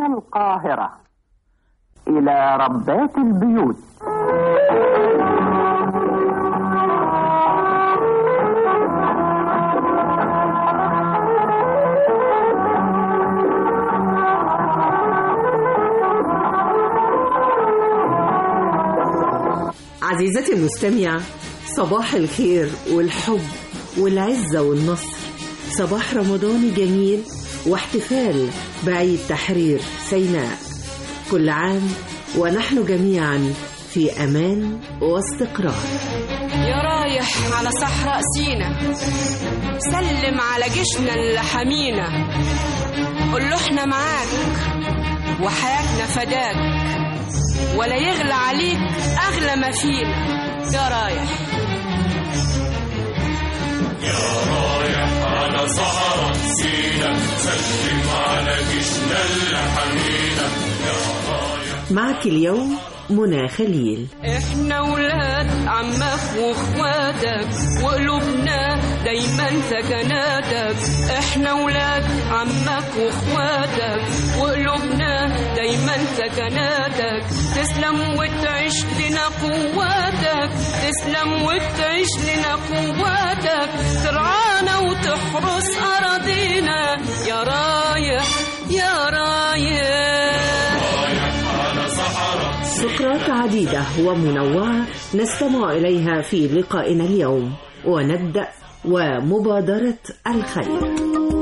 القاهرة إلى ربات البيوت عزيزتي المستمعة صباح الخير والحب والعزة والنصر صباح رمضاني جميل واحتفال بعيد تحرير سيناء كل عام ونحن جميعا في أمان واستقرار يا رايح على صحراء سينا سلم على جيشنا اللي حمينا قول له احنا معاك وحياتنا فداك ولا يغلى عليك اغلى ما فينا يا رايح يا رايح على صحراء سينا سلم على جيشنا اللي حمينا يا رايح معك اليوم منى خليل احنا ولاد عمك واخواتك وقلوبنا دايما سكناتك احنا ولاد عمك واخواتك وقلوبنا دايما سكناتك تسلم وتعيش لنا قواتك تسلم وتعيش لنا قواتك ترعانا وتحرس اراضينا يا رايح يا رايح فقرات عديدة ومنوعة نستمع إليها في لقائنا اليوم ونبدأ ومبادرة الخير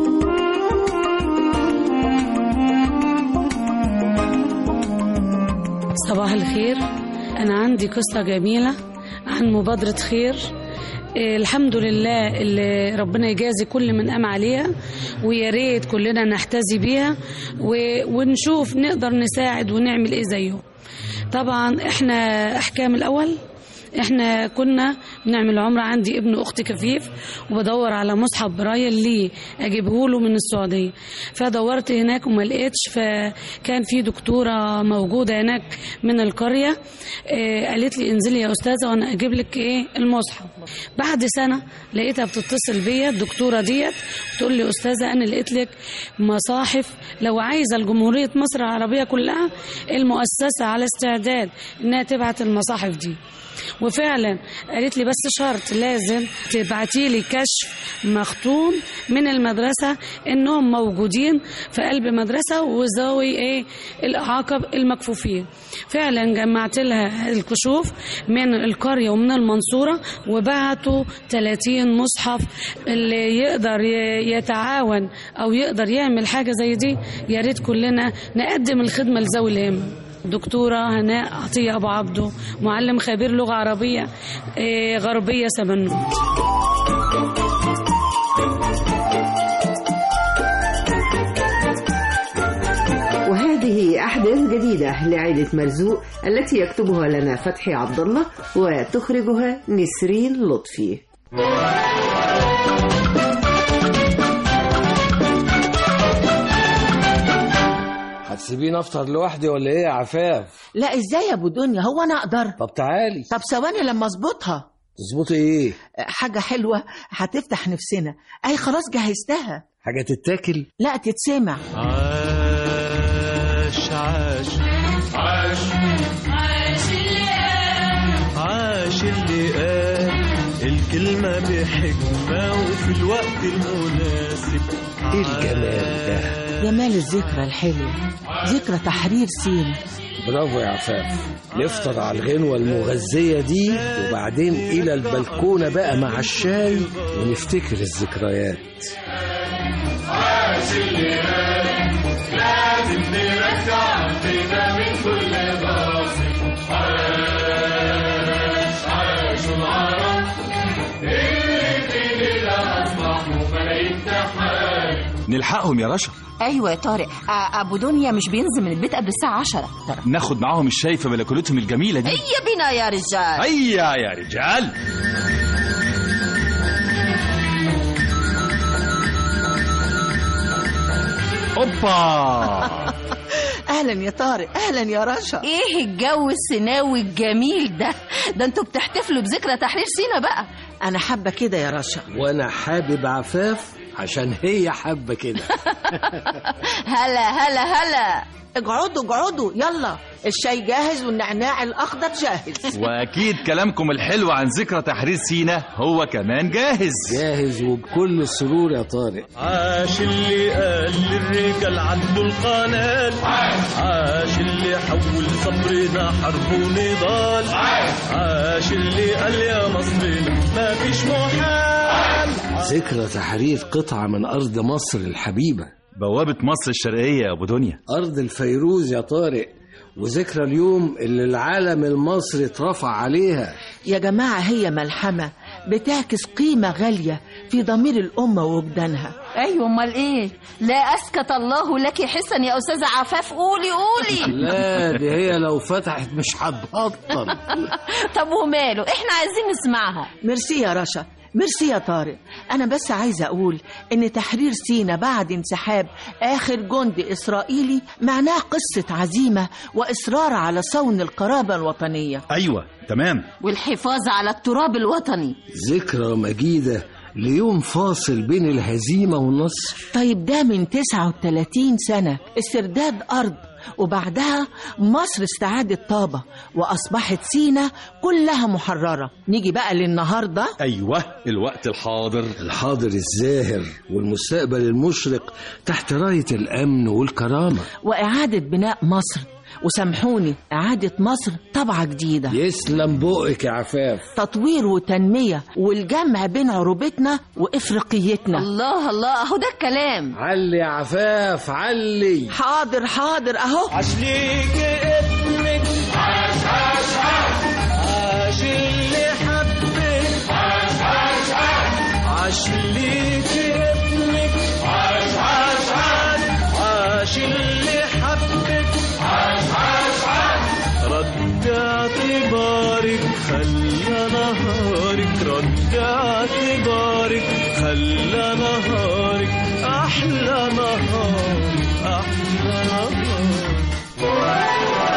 صباح الخير أنا عندي قصة جميلة عن مبادرة خير إيه، الحمد لله اللي ربنا يجازي كل من قام عليها ويا ريت كلنا نحتذي بيها و- ونشوف نقدر نساعد ونعمل ايه زيهم طبعا احنا احكام الاول احنا كنا بنعمل عمرة عندي ابن اختي كفيف وبدور على مصحف برايل ليه اجيبه له من السعودية فدورت هناك وما لقيتش فكان في دكتورة موجودة هناك من القرية اه قالت لي انزلي يا استاذة وانا اجيب لك ايه المصحف بعد سنة لقيتها بتتصل بيا الدكتورة ديت تقول لي استاذة انا لقيت لك مصاحف لو عايزة الجمهورية مصر العربية كلها المؤسسة على استعداد انها تبعت المصاحف دي وفعلا قالت لي بس شرط لازم تبعتي لي كشف مختوم من المدرسة انهم موجودين في قلب مدرسة وذوي ايه الاعاقة المكفوفين فعلا جمعت لها الكشوف من القرية ومن المنصورة وبعتوا 30 مصحف اللي يقدر ي- يتعاون او يقدر يعمل حاجة زي دي يا ريت كلنا نقدم الخدمة لذوي الهمم دكتورة هناء عطية أبو عبده معلم خبير لغة عربية إيه، غربية سمنوت وهذه أحداث جديدة لعائلة مرزوق التي يكتبها لنا فتحي عبد الله وتخرجها نسرين لطفي هتسيبيني افطر لوحدي ولا ايه يا عفاف لا ازاي يا ابو دنيا هو انا اقدر طب تعالي طب ثواني لما اظبطها تظبطي ايه حاجه حلوه هتفتح نفسنا اي خلاص جهزتها حاجه تتاكل لا تتسمع عاش عاش عاش عاش اللي قال الكلمة بحكمة وفي الوقت المناسب ايه الجمال ده جمال الذكرى الحلوه ذكرى تحرير سين برافو يا عفاف نفطر على الغنوة المغذية دي وبعدين إلى البلكونة بقى مع الشاي ونفتكر الذكريات عاش اللي قال لازم نرجع بينا من كل باصي عاش عاش العرب اللي في ليلة أصبحوا ملايين تحارب نلحقهم يا رشا ايوه يا طارق آه، ابو دنيا مش بينزل من البيت قبل الساعه 10 ناخد معاهم الشاي في بلكونتهم الجميلة دي هيا بينا يا رجال هيا يا رجال اوبا اهلا يا طارق اهلا يا رشا ايه الجو السيناوي الجميل ده ده انتوا بتحتفلوا بذكرى تحرير سينا بقى انا حابه كده يا رشا وأنا حابب عفاف عشان هي حابة كده هلا هلا هلا اقعدوا اقعدوا يلا الشاي جاهز والنعناع الاخضر جاهز واكيد كلامكم الحلو عن ذكرى تحرير سينا هو كمان جاهز جاهز وبكل سرور يا طارق عاش اللي قال للرجال عدوا القنال عاش اللي حول صبرنا حرب ونضال عاش اللي قال يا مصرنا ما فيش محال ذكرى تحرير قطعة من أرض مصر الحبيبة بوابة مصر الشرقية يا أبو دنيا أرض الفيروز يا طارق وذكرى اليوم اللي العالم المصري اترفع عليها يا جماعة هي ملحمة بتعكس قيمة غالية في ضمير الأمة ووجدانها ايوه امال ايه لا اسكت الله لك حسا يا استاذه عفاف قولي قولي لا دي هي لو فتحت مش هتبطل طب وماله احنا عايزين نسمعها ميرسي يا رشا ميرسي يا طارق أنا بس عايزة أقول إن تحرير سينا بعد انسحاب آخر جندي إسرائيلي معناه قصة عزيمة وإصرار على صون القرابة الوطنية أيوة تمام والحفاظ على التراب الوطني ذكرى مجيدة ليوم فاصل بين الهزيمة والنصر طيب ده من 39 سنة استرداد أرض وبعدها مصر استعادت طابة وأصبحت سينا كلها محررة نيجي بقى للنهاردة أيوة الوقت الحاضر الحاضر الزاهر والمستقبل المشرق تحت راية الأمن والكرامة وإعادة بناء مصر وسامحوني إعادة مصر طبعة جديدة يسلم بقك يا عفاف تطوير وتنمية والجمع بين عروبتنا وإفريقيتنا الله الله اهو ده الكلام علي يا عفاف علي حاضر حاضر أهو عاش ليك ابنك عاش عاش عاش عاش اللي حبك عاش عاش عاش عاش ليك ابنك عاش عاش عاش عاش اللي حبك عاش عاش عاش رد اعتبارك خلى نهارك رد اعتبارك خلى نهارك احلى نهار احلى نهار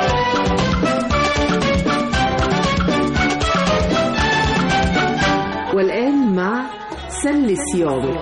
والآن مع سل صيامك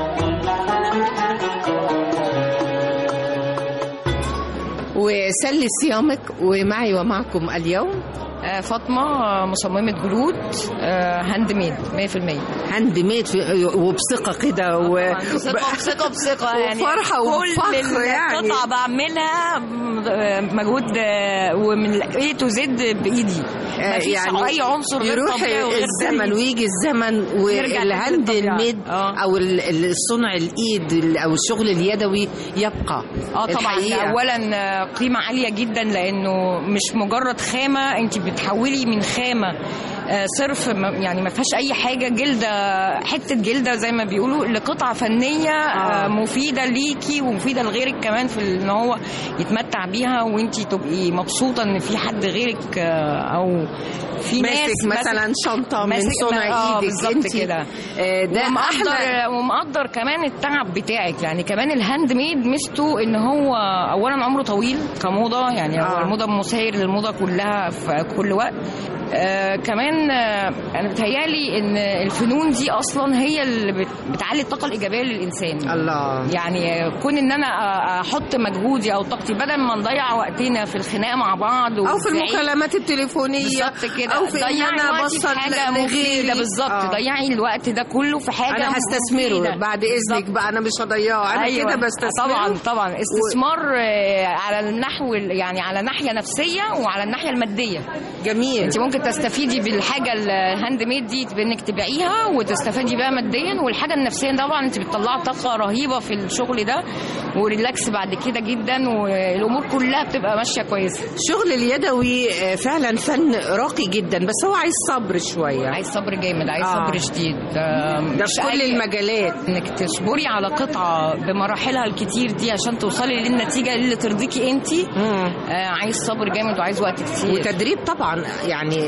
وسلي صيامك ومعي ومعكم اليوم آه، فاطمة آه، مصممة جلود آه، هاند ميد 100% هاند ميد في وبثقة كده و... بثقة بثقة بثقة يعني وفرحة كل وفخر يعني. القطع بعملها آه، مجهود آه، ومن اي تو زد بايدي آه، مفيش اي عنصر غير يروح طبيعي وغير الزمن دقيق. ويجي الزمن يرجع تاني والهاند للطبيعة. الميد آه. او ال- ال- الصنع الايد ال- او الشغل اليدوي يبقى اه طبعا الحقيقة. اولا آه، قيمه عاليه جدا لانه مش مجرد خامه انت بتحولي من خامه آه، صرف ما- يعني ما فيهاش اي حاجه جلده حته جلده زي ما بيقولوا لقطعه فنيه آه. مفيده ليكي ومفيده لغيرك كمان في ان هو يتمتع بيها وانت تبقي مبسوطه ان في حد غيرك آه، او في ناس ماسك مثلا شنطة من ماسك- صنع آه، ايدك بالظبط انت كده آه، ده ومقدر احلى ومقدر كمان التعب بتاعك يعني كمان الهاند ميد ميزته ان هو اولا عمره طويل كموضه يعني هو آه. الموضه مسير للموضه كلها في كل وقت آه كمان آه انا بتهيالي ان الفنون دي اصلا هي اللي بت- بتعلي الطاقه الايجابيه للانسان الله يعني آه، كون ان انا آه، احط مجهودي او طاقتي بدل ما نضيع وقتنا في الخناق مع بعض او في وفي عيد- المكالمات التليفونيه بالظبط كده او في ان ضيعي انا وقتي ابسط في حاجه مفيده لغيري بالظبط آه. ضيعي الوقت ده كله في حاجه انا هستثمره مفيدة. بعد اذنك بقى انا مش هضيعه انا أيوة. كده بستثمره طبعا طبعا استثمار آه، على النحو يعني على ناحيه نفسيه وعلى الناحيه الماديه جميل انت ممكن تستفيدي بالحاجه الهاند ميد دي بانك تبيعيها وتستفادي بيها ماديا والحاجه النفسيه طبعا انت بتطلعي طاقه رهيبه في الشغل ده وريلاكس بعد كده جدا والامور كلها بتبقى ماشيه كويسه الشغل اليدوي آه، فعلا فن راقي جدا بس هو عايز صبر شويه عايز صبر جامد عايز آه. صبر شديد ده في كل المجالات انك تصبري على قطعه بمراحلها الكتير دي عشان توصلي للنتيجه اللي ترضيكي انت آه عايز صبر جامد وعايز وقت كتير وتدريب طبعا يعني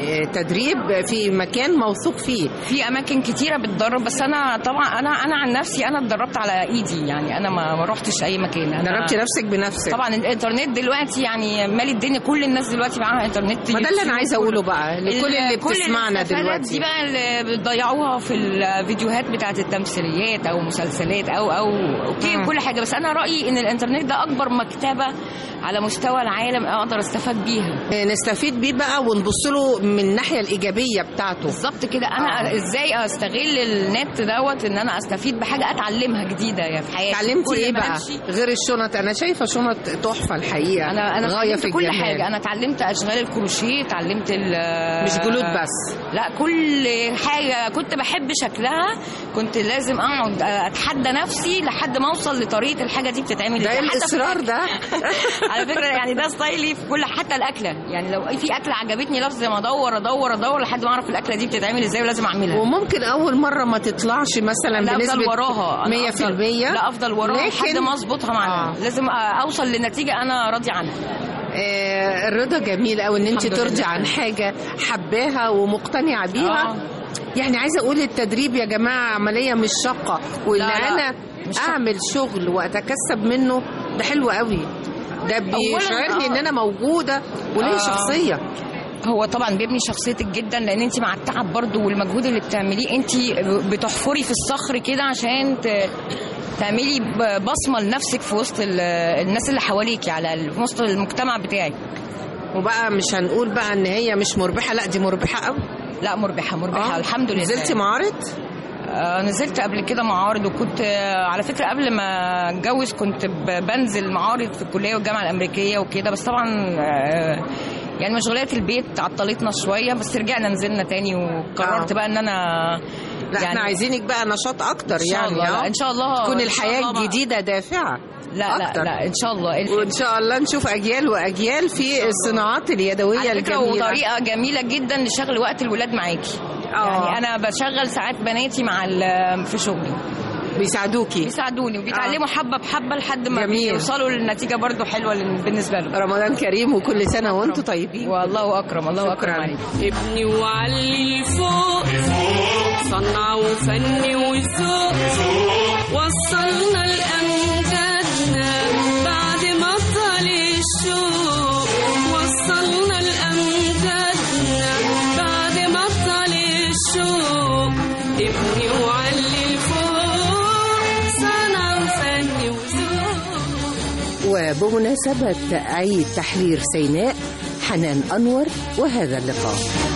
يعني تدريب في مكان موثوق فيه في اماكن كتيره بتدرب بس انا طبعا انا انا عن نفسي انا اتدربت على ايدي يعني انا ما ما رحتش اي مكان أنا دربتي نفسك بنفسك طبعا الانترنت دلوقتي يعني مالي الدنيا كل الناس دلوقتي معاها انترنت ما ده اللي انا يوتيوب، عايزه اقوله بقى لكل اللي كل بتسمعنا الاستفادات دلوقتي دي بقى اللي بتضيعوها في الفيديوهات بتاعت التمثيليات او مسلسلات او او اوكي مم. كل حاجه بس انا رايي ان الانترنت ده اكبر مكتبه على مستوى العالم اقدر استفاد بيها نستفيد بيه بقى ونبص له من الناحيه الايجابيه بتاعته بالظبط كده انا آه. ازاي استغل النت دوت ان انا استفيد بحاجه اتعلمها جديده يا في حياتي اتعلمتي كل ايه ما بقى أمشي- غير الشنط انا شايفه شنط تحفه الحقيقه انا انا غايه اتعلمت في كل الجمال. حاجه انا اتعلمت اشغال الكروشيه اتعلمت ال- مش جلود بس لا كل حاجه كنت بحب شكلها كنت لازم اقعد اتحدى نفسي لحد ما اوصل لطريقه الحاجه دي بتتعمل ده إزاي. حتى في الاصرار ده على فكره يعني ده ستايلي في كل حتى الاكله يعني لو في اكله عجبتني لازم ادور ادور ادور لحد ما اعرف الاكله دي بتتعمل ازاي ولازم اعملها وممكن اول مره ما تطلعش مثلا لا بنسبه افضل وراها أنا 100% أفضل لا افضل وراها لكن- لحد ما اظبطها معاها آه. لازم اوصل لنتيجه انا راضي عنها آه، الرضا جميل قوي ان انت الحمد ترضي لله. عن حاجه حباها ومقتنعه بيها آه. يعني عايزه اقول التدريب يا جماعه عمليه مش شاقه وان لا، لا، انا مش شاقة. اعمل شغل واتكسب منه ده حلو قوي ده بيشعرني آه. ان انا موجوده وليا آه. شخصيه هو طبعا بيبني شخصيتك جدا لان انت مع التعب برضو والمجهود اللي بتعمليه انت بتحفري في الصخر كده عشان ت- تعملي ب- بصمه لنفسك في وسط ال- الناس اللي حواليكي على ال- في وسط المجتمع بتاعك وبقى مش هنقول بقى ان هي مش مربحه لا دي مربحه قوي لا مربحه مربحه آه. الحمد لله نزلتي معارض آه، نزلت قبل كده معارض وكنت آه، على فكره قبل ما اتجوز كنت ب- بنزل معارض في الكليه والجامعه الامريكيه وكده بس طبعا آه، يعني مشغولات البيت عطلتنا شويه بس رجعنا نزلنا تاني وقررت آه. بقى ان انا لا احنا عايزينك بقى نشاط اكتر إن شاء يعني الله، لا، آه. إن شاء الله، تكون إن شاء الحياه الله بقى. الجديده دافعه لا لا أكتر. لا ان شاء الله وان شاء الله نشوف اجيال واجيال في الصناعات اليدويه على فكره الجميله وطريقه جميله جدا لشغل وقت الولاد معاكي آه. يعني انا بشغل ساعات بناتي مع ال- في شغلي بيساعدوكي بيساعدوني وبيتعلموا حبه بحبه لحد ما جميل. بيوصلوا للنتيجه برضو حلوه لل- بالنسبه لهم رمضان كريم وكل سنه وانتم طيبين والله اكرم الله اكرم عليك ابني وعلي فوق صنع وفن وذوق وصلنا لأمجادنا بعد ما طال الشوق وصلنا لأمجادنا بعد ما طال الشوق ابني وعلي فوق صنع وفن وذوق وبمناسبة عيد تحرير سيناء حنان أنور وهذا اللقاء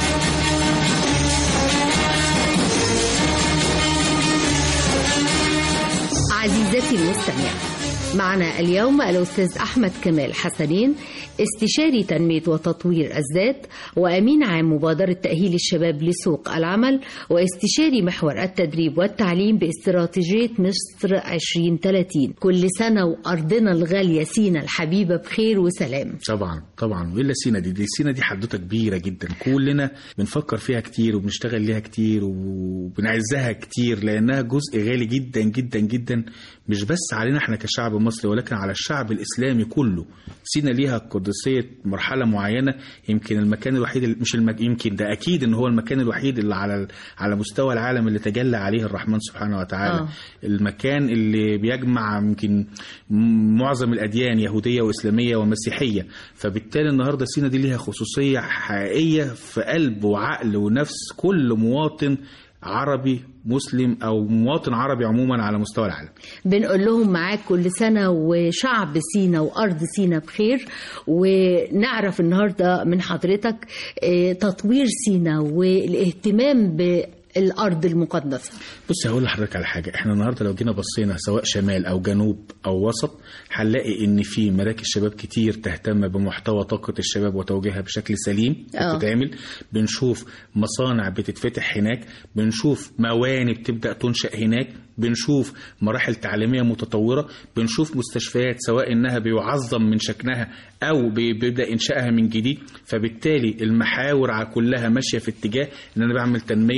عزيزتي المستمعة معنا اليوم الأستاذ أحمد كمال حسنين استشاري تنمية وتطوير الذات وأمين عام مبادرة تأهيل الشباب لسوق العمل واستشاري محور التدريب والتعليم باستراتيجية مصر 2030 كل سنة وأرضنا الغالية سينا الحبيبة بخير وسلام طبعا طبعا والا سينا دي دي سينا دي حدوته كبيره جدا كلنا بنفكر فيها كتير وبنشتغل ليها كتير وبنعزها كتير لانها جزء غالي جدا جدا جدا مش بس علينا احنا كشعب مصري ولكن على الشعب الاسلامي كله سينا ليها قدسيه مرحله معينه يمكن المكان الوحيد اللي مش المك... يمكن ده اكيد ان هو المكان الوحيد اللي على على مستوى العالم اللي تجلى عليه الرحمن سبحانه وتعالى آه. المكان اللي بيجمع يمكن معظم الاديان يهوديه واسلاميه ومسيحيه فبالتالي النهارده سينا دي ليها خصوصيه حقيقيه في قلب وعقل ونفس كل مواطن عربي مسلم او مواطن عربي عموما على مستوى العالم بنقول لهم معاك كل سنة وشعب سينا وأرض سينا بخير ونعرف النهاردة من حضرتك آه، تطوير سينا والاهتمام بالأرض المقدسة بص هقول لحضرتك على حاجه احنا النهارده لو جينا بصينا سواء شمال او جنوب او وسط هنلاقي ان في مراكز شباب كتير تهتم بمحتوى طاقه الشباب وتوجيهها بشكل سليم آه. بتتعمل بنشوف مصانع بتتفتح هناك بنشوف مواني بتبدا تنشا هناك بنشوف مراحل تعليميه متطوره بنشوف مستشفيات سواء انها بيعظم من شكلها او بي- بيبدا انشائها من جديد فبالتالي المحاور ع- كلها ماشيه في اتجاه ان انا بعمل تنميه وتطوير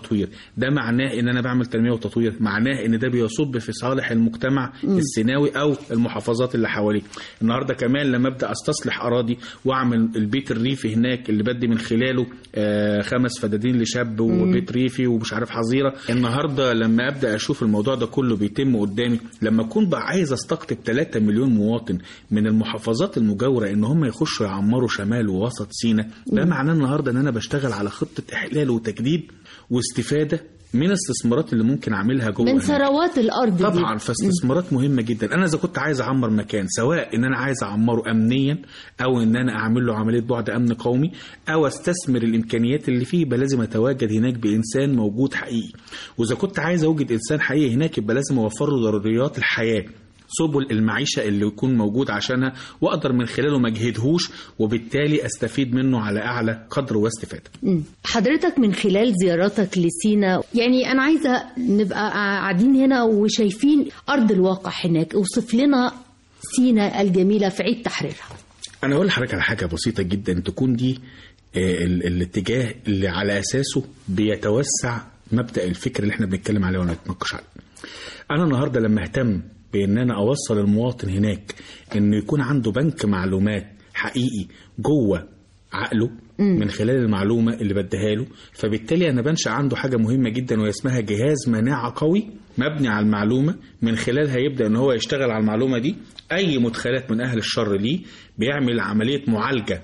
وتطوير ده معناه ان انا بعمل تنميه وتطوير معناه ان ده بيصب في صالح المجتمع مم. السيناوي او المحافظات اللي حواليه النهارده كمان لما ابدا استصلح اراضي واعمل البيت الريفي هناك اللي بدي من خلاله آه، خمس فدادين لشاب وبيت ريفي ومش عارف حظيره النهارده لما ابدا اشوف الموضوع ده كله بيتم قدامي لما اكون بقى عايز استقطب 3 مليون مواطن من المحافظات المجاوره ان هم يخشوا يعمروا شمال ووسط سيناء ده مم. معناه النهارده ان انا بشتغل على خطه احلال وتجديد واستفاده من الاستثمارات اللي ممكن اعملها جوه من هناك. ثروات الارض دي. طبعا فاستثمارات مهمه جدا انا اذا كنت عايز اعمر مكان سواء ان انا عايز اعمره امنيا او ان انا اعمل له عمليه بعد امن قومي او استثمر الامكانيات اللي فيه يبقى لازم اتواجد هناك بانسان موجود حقيقي واذا كنت عايز اوجد انسان حقيقي هناك يبقى لازم اوفر له ضروريات الحياه سبل المعيشة اللي يكون موجود عشانها وأقدر من خلاله ما اجهدهوش وبالتالي أستفيد منه على أعلى قدر واستفادة مم. حضرتك من خلال زياراتك لسينا يعني أنا عايزة نبقى قاعدين هنا وشايفين أرض الواقع هناك اوصف لنا سينا الجميلة في عيد تحريرها انا اقول لحضرتك على حاجه بسيطه جدا تكون دي آه، ال- الاتجاه اللي على اساسه بيتوسع مبدا الفكر اللي احنا بنتكلم عليه ونتناقش عليه انا النهارده لما اهتم بان انا اوصل المواطن هناك انه يكون عنده بنك معلومات حقيقي جوه عقله من خلال المعلومه اللي بديها له فبالتالي انا بنشا عنده حاجه مهمه جدا وهي اسمها جهاز مناعه قوي مبني على المعلومه من خلالها يبدا ان هو يشتغل على المعلومه دي اي مدخلات من اهل الشر ليه بيعمل عمليه معالجه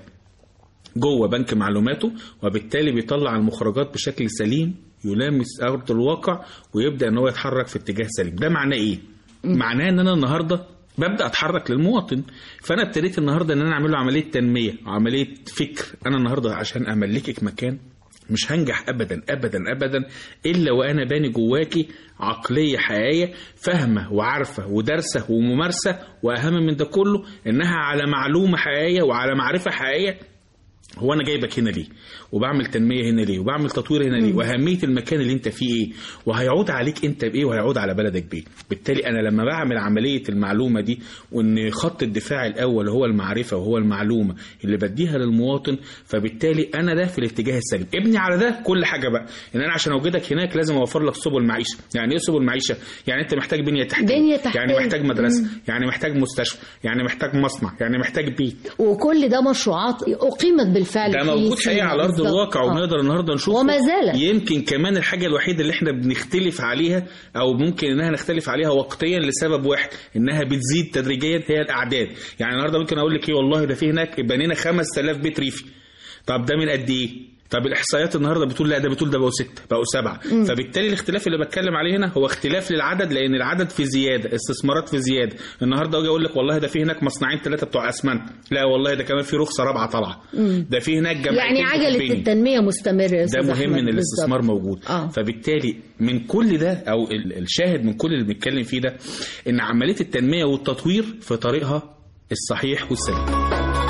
جوه بنك معلوماته وبالتالي بيطلع المخرجات بشكل سليم يلامس ارض الواقع ويبدا ان هو يتحرك في اتجاه سليم ده معناه ايه معناه ان انا النهارده ببدا اتحرك للمواطن فانا ابتديت النهارده ان انا اعمل له عمليه تنميه عمليه فكر انا النهارده عشان املكك مكان مش هنجح ابدا ابدا ابدا الا وانا باني جواكي عقليه حقيقيه فاهمه وعارفه ودارسه وممارسه واهم من ده كله انها على معلومه حقيقيه وعلى معرفه حقيقيه هو انا جايبك هنا ليه وبعمل تنميه هنا ليه وبعمل تطوير هنا ليه واهميه المكان اللي انت فيه ايه وهيعود عليك انت بايه وهيعود على بلدك بايه بالتالي انا لما بعمل عمليه المعلومه دي وان خط الدفاع الاول هو المعرفه وهو المعلومه اللي بديها للمواطن فبالتالي انا ده في الاتجاه السليم ابني على ده كل حاجه بقى ان انا عشان اوجدك هناك لازم اوفر لك سبل معيشه يعني ايه سبل معيشه يعني انت محتاج بنيه تحتيه بنية تحتية. يعني محتاج مدرسه مم. يعني محتاج مستشفى يعني محتاج مصنع يعني محتاج بيت وكل ده مشروعات أقيمت بالفعل ده في موجود سينا حقيقي على ارض بالظبط. الواقع آه. ونقدر النهارده نشوفه وما زالت. يمكن كمان الحاجه الوحيده اللي احنا بنختلف عليها او ممكن انها نختلف عليها وقتيا لسبب واحد انها بتزيد تدريجيا هي الاعداد يعني النهارده ممكن اقول لك ايه والله ده في هناك بنينا 5000 بيت ريفي طب ده من قد ايه طب الاحصائيات النهارده بتقول لا ده بتقول ده بقوا سته بقوا سبعه مم. فبالتالي الاختلاف اللي بتكلم عليه هنا هو اختلاف للعدد لان العدد في زياده استثمارات في زياده النهارده اجي اقول لك والله ده في هناك مصنعين ثلاثه بتوع اسمنت لا والله ده كمان في رخصه رابعه طالعه مم. ده في هناك جمعيتين يعني عجلة بتتبني. التنمية مستمرة يا ده أستاذ مهم أحمد. ان بالظبط. الاستثمار موجود آه. فبالتالي من كل ده او ال- الشاهد من كل اللي بنتكلم فيه ده ان عمليه التنميه والتطوير في طريقها الصحيح والسليم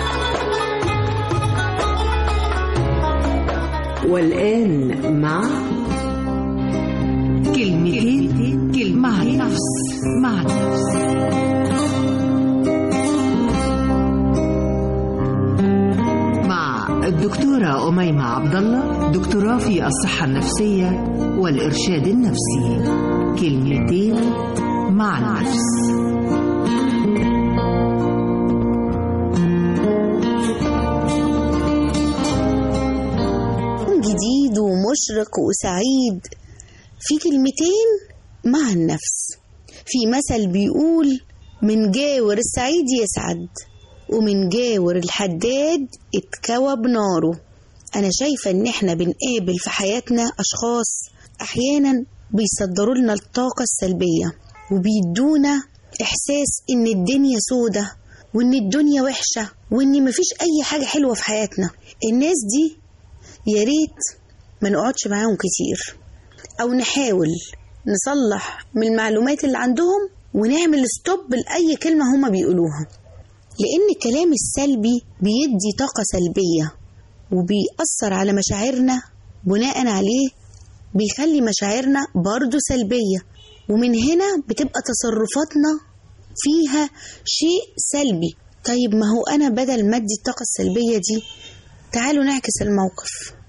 والآن مع كلمتين كلمة مع النفس مع النفس مع الدكتورة أميمة عبد الله دكتوراه في الصحة النفسية والإرشاد النفسي كلمتين مع النفس جديد ومشرق وسعيد في كلمتين مع النفس في مثل بيقول من جاور السعيد يسعد ومن جاور الحداد اتكوى بناره انا شايفة ان احنا بنقابل في حياتنا اشخاص احيانا بيصدروا لنا الطاقة السلبية وبيدونا احساس ان الدنيا سودة وان الدنيا وحشة وان مفيش اي حاجة حلوة في حياتنا الناس دي يا ريت ما نقعدش معاهم كتير او نحاول نصلح من المعلومات اللي عندهم ونعمل ستوب لأي كلمة هما بيقولوها لأن الكلام السلبي بيدي طاقة سلبية وبيأثر على مشاعرنا بناء عليه بيخلي مشاعرنا برضو سلبية ومن هنا بتبقى تصرفاتنا فيها شيء سلبي طيب ما هو أنا بدل ما أدي الطاقة السلبية دي تعالوا نعكس الموقف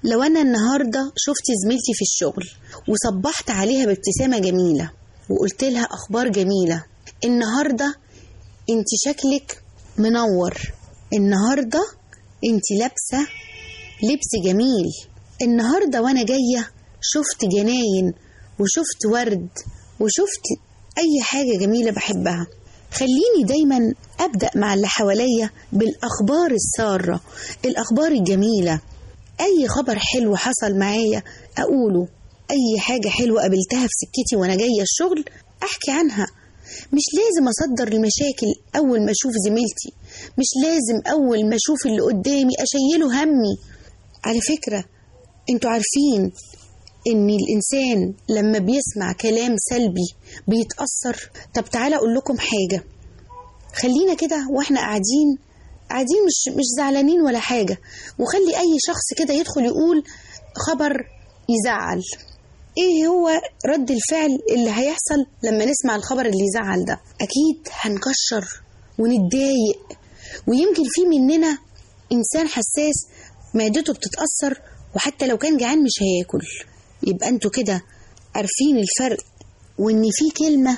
لو أنا النهاردة شفت زميلتي في الشغل وصبحت عليها بابتسامة جميلة وقلت لها أخبار جميلة النهاردة انت شكلك منور النهاردة انت لابسة لبس جميل النهاردة وأنا جاية شفت جناين وشفت ورد وشفت أي حاجة جميلة بحبها خليني دايما أبدأ مع اللي حواليا بالأخبار السارة الأخبار الجميلة أي خبر حلو حصل معايا أقوله أي حاجة حلوة قابلتها في سكتي وأنا جاية الشغل أحكي عنها مش لازم أصدر المشاكل أول ما أشوف زميلتي مش لازم أول ما أشوف اللي قدامي أشيله همي على فكرة انتوا عارفين ان الانسان لما بيسمع كلام سلبي بيتأثر طب تعالى اقول لكم حاجة خلينا كده واحنا قاعدين قاعدين مش مش زعلانين ولا حاجة وخلي اي شخص كده يدخل يقول خبر يزعل ايه هو رد الفعل اللي هيحصل لما نسمع الخبر اللي يزعل ده اكيد هنكشر ونتضايق ويمكن في مننا انسان حساس معدته بتتأثر وحتى لو كان جعان مش هياكل يبقى انتوا كده عارفين الفرق وان في كلمة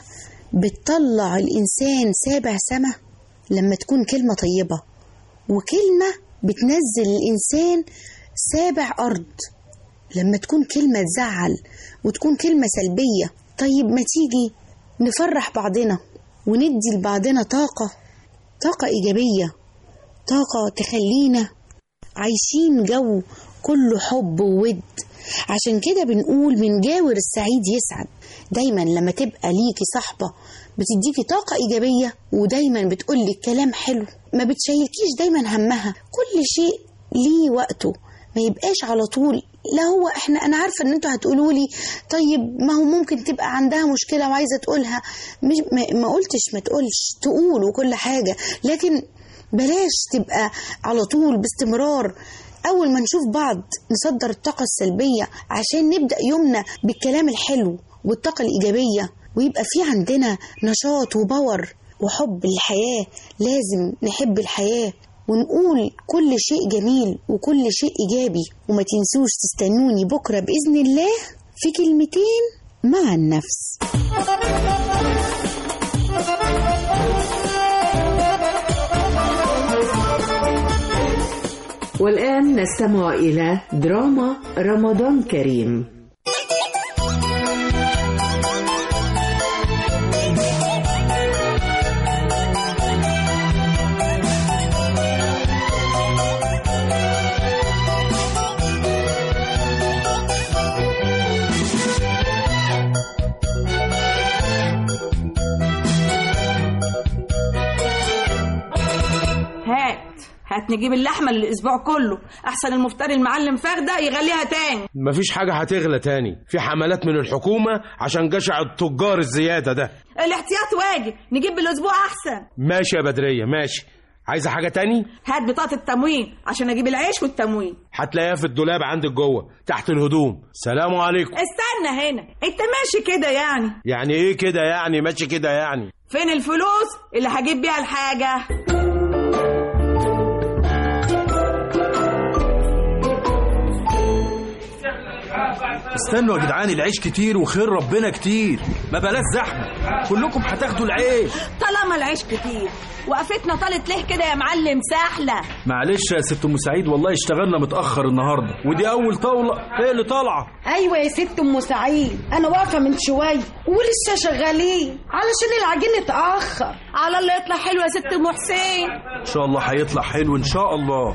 بتطلع الانسان سابع سما لما تكون كلمة طيبة وكلمة بتنزل الانسان سابع ارض لما تكون كلمة تزعل وتكون كلمة سلبية طيب ما تيجي نفرح بعضنا وندي لبعضنا طاقة طاقة إيجابية طاقة تخلينا عايشين جو كله حب وود عشان كده بنقول من جاور السعيد يسعد دايما لما تبقى ليكي صاحبة بتديكي طاقة إيجابية ودايما بتقولك كلام حلو ما بتشيلكيش دايما همها كل شيء ليه وقته ما يبقاش على طول لا هو احنا انا عارفه ان انتوا هتقولوا لي طيب ما هو ممكن تبقى عندها مشكله وعايزه تقولها مش ما, ما قلتش ما تقولش تقول وكل حاجه لكن بلاش تبقى على طول باستمرار أول ما نشوف بعض نصدر الطاقة السلبية عشان نبدأ يومنا بالكلام الحلو والطاقة الإيجابية ويبقى في عندنا نشاط وباور وحب للحياة لازم نحب الحياة ونقول كل شيء جميل وكل شيء إيجابي وما تنسوش تستنوني بكرة بإذن الله في كلمتين مع النفس والآن نستمع إلى دراما رمضان كريم هات هات نجيب اللحمة للأسبوع كله أحسن المفتري المعلم فردة يغليها تاني مفيش حاجة هتغلى تاني في حملات من الحكومة عشان جشع التجار الزيادة ده الاحتياط واجب نجيب بالأسبوع أحسن ماشي يا بدرية ماشي عايزة حاجة تاني هات بطاقة التموين عشان أجيب العيش والتموين هتلاقيها في الدولاب عندك جوه تحت الهدوم سلام عليكم استنى هنا أنت ماشي كده يعني يعني ايه كده يعني ماشي كده يعني فين الفلوس اللي هجيب بيها الحاجة استنوا يا جدعان العيش كتير وخير ربنا كتير ما بلاش زحمه كلكم هتاخدوا العيش طالما العيش كتير وقفتنا طالت ليه كده يا معلم سحلة معلش يا ست ام سعيد والله اشتغلنا متاخر النهارده ودي اول طاوله هي اللي طالعه ايوه يا ست ام سعيد انا واقفه من شويه ولسه شغالين علشان العجين اتاخر على الله يطلع حلو يا ست ام حسين ان شاء الله هيطلع حلو ان شاء الله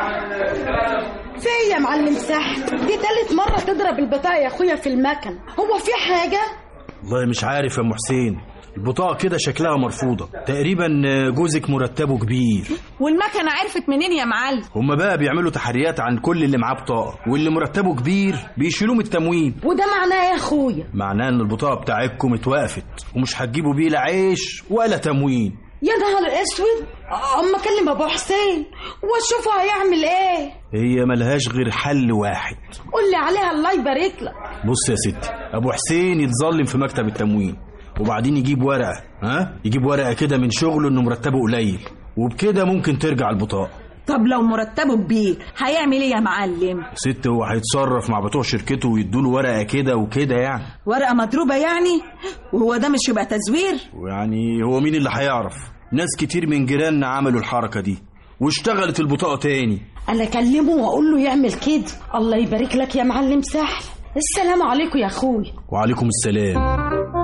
في إيه يا معلم سحل دي تالت مره تضرب البطاقه يا اخويا في المكن هو في حاجه والله مش عارف يا ام حسين البطاقه كده شكلها مرفوضه تقريبا جوزك مرتبه كبير والمكنة عرفت منين يا معلم هما بقى بيعملوا تحريات عن كل اللي معاه بطاقه واللي مرتبه كبير بيشيلوه من التموين وده معناه يا اخويا معناه ان البطاقه بتاعتكم اتوقفت ومش هتجيبوا بيه لا عيش ولا تموين يا نهار اسود اما اكلم ابو حسين واشوفه هيعمل ايه هي ملهاش غير حل واحد قول لي عليها الله يبارك لك بص يا ستي ابو حسين يتظلم في مكتب التموين وبعدين يجيب ورقه ها يجيب ورقه كده من شغله انه مرتبه قليل وبكده ممكن ترجع البطاقه طب لو مرتبه كبير هيعمل ايه يا معلم ست هو هيتصرف مع بتوع شركته ويدوله ورقه كده وكده يعني ورقه مضروبه يعني وهو ده مش يبقى تزوير ويعني هو مين اللي هيعرف ناس كتير من جيراننا عملوا الحركه دي واشتغلت البطاقه تاني انا اكلمه واقول له يعمل كده الله يبارك لك يا معلم سهل السلام عليكم يا اخوي وعليكم السلام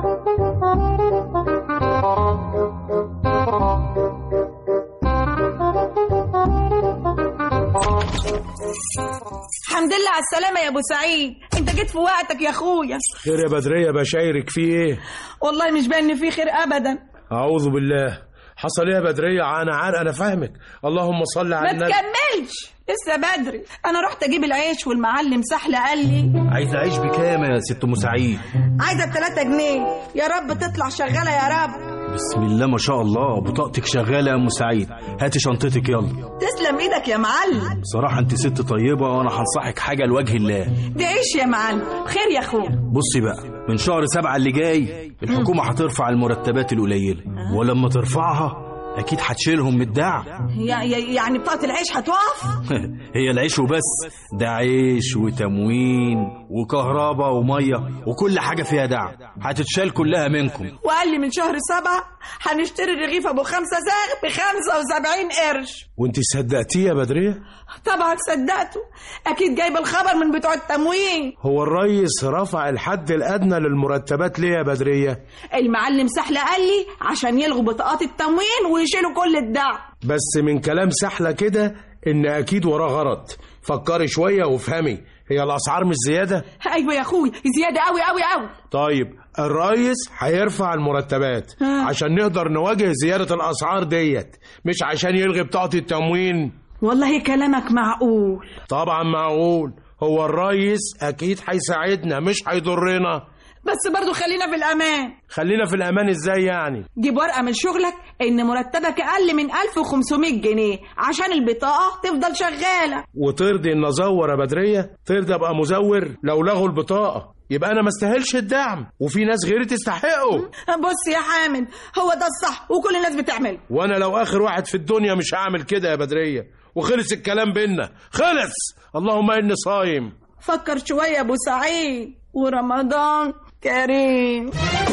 الحمد لله على السلامه يا ابو سعيد انت جيت في وقتك يا اخويا خير يا بدرية بشايرك في ايه والله مش باين إن في خير ابدا اعوذ بالله حصل ايه يا بدرية انا عارف انا فاهمك اللهم صل على ما النبي تكملش لسه بدري انا رحت اجيب العيش والمعلم سحله قال لي عايز اعيش بكام يا ست ام سعيد عايزه 3 جنيه يا رب تطلع شغاله يا رب بسم الله ما شاء الله بطاقتك شغاله يا ام سعيد هاتي شنطتك يلا تسلم ايدك يا معلم بصراحه انت ست طيبه وانا هنصحك حاجه لوجه الله دي عيش يا معلم خير يا اخويا بصي بقى من شهر سبعة اللي جاي الحكومة هترفع المرتبات القليلة ولما ترفعها أكيد هتشيلهم من الدعم يا- يا- يعني بطاقه العيش هتقف هي العيش وبس ده عيش وتموين وكهرباء ومية وكل حاجة فيها دعم هتتشال كلها منكم وقال لي من شهر سبعة هنشتري رغيف ابو خمسة زاغ ب 75 قرش وانت صدقتيه يا بدرية طبعا صدقته اكيد جايب الخبر من بتوع التموين هو الريس رفع الحد الادنى للمرتبات ليه يا بدرية المعلم سحله قال لي عشان يلغوا بطاقات التموين ويشيلوا كل الدعم بس من كلام سحلة كده ان اكيد وراه غرض فكري شوية وافهمي هي الاسعار مش زيادة ايوه يا اخوي زياده قوي قوي قوي طيب الريس هيرفع المرتبات ها. عشان نقدر نواجه زيادة الاسعار ديت مش عشان يلغي بطاقة التموين والله كلامك معقول طبعا معقول هو الريس اكيد هيساعدنا مش هيضرنا بس برضو خلينا في الامان خلينا في الامان ازاي يعني جيب ورقه من شغلك ان مرتبك اقل من 1500 جنيه عشان البطاقه تفضل شغاله وترضي ان ازور يا بدريه ترضى ابقى مزور لو لغوا البطاقه يبقى انا ما استاهلش الدعم وفي ناس غيري تستحقه بص يا حامد هو ده الصح وكل الناس بتعمله وانا لو اخر واحد في الدنيا مش هعمل كده يا بدريه وخلص الكلام بينا خلص اللهم اني صايم فكر شويه يا ابو سعيد ورمضان كريم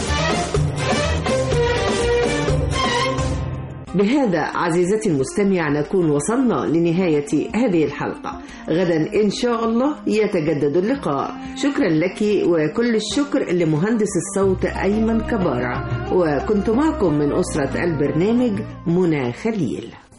بهذا عزيزتي المستمع نكون وصلنا لنهاية هذه الحلقة غدا إن شاء الله يتجدد اللقاء شكرا لك وكل الشكر لمهندس الصوت أيمن كبارة وكنت معكم من أسرة البرنامج منى خليل